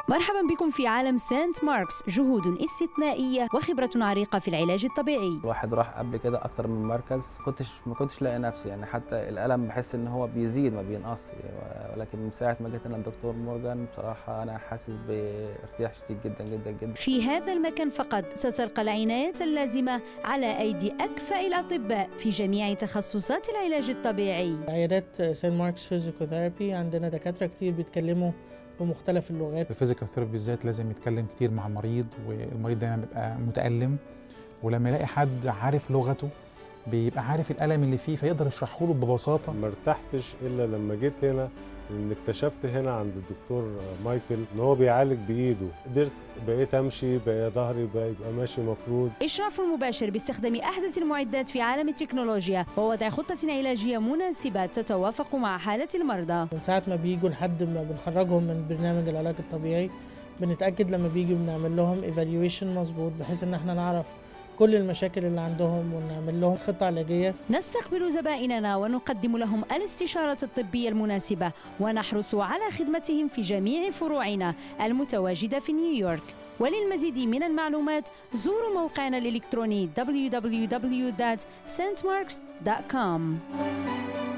مرحبا بكم في عالم سانت ماركس جهود استثنائية وخبرة عريقة في العلاج الطبيعي الواحد راح قبل كده اكتر من مركز كنتش ما كنتش لاقي نفسي يعني حتى الالم بحس ان هو بيزيد ما بينقص ولكن من ساعه ما جيت انا الدكتور مورجان بصراحه انا حاسس بارتياح شديد جدا جدا جدا في هذا المكان فقط ستلقى العناية اللازمة على أيدي أكفأ الأطباء في جميع تخصصات العلاج الطبيعي عيادات سان ماركس فيزيوثيرابي عندنا دكاتره كتير بيتكلموا بمختلف اللغات الفيزيكال ثيرابي بالذات لازم يتكلم كتير مع المريض والمريض دايما بيبقى متألم ولما يلاقي حد عارف لغته بيبقى عارف الألم اللي فيه فيقدر يشرحه له ببساطة ما ارتحتش الا لما جيت هنا ان اكتشفت هنا عند الدكتور مايكل ان هو بيعالج بايده قدرت بقيت امشي بقى ظهري بقى يبقى ماشي مفروض إشراف مباشر باستخدام أحدث المعدات في عالم التكنولوجيا ووضع خطة علاجية مناسبة تتوافق مع حالة المرضى من ساعه ما بيجوا لحد ما بنخرجهم من برنامج العلاج الطبيعي بنتاكد لما بيجوا بنعمل لهم ايفالويشن مظبوط بحيث ان احنا نعرف كل المشاكل اللي عندهم ونعمل لهم خطه علاجيه نستقبل زبائننا ونقدم لهم الاستشارة الطبية المناسبة ونحرص على خدمتهم في جميع فروعنا المتواجدة في نيويورك وللمزيد من المعلومات زوروا موقعنا الإلكتروني www.santmarks.com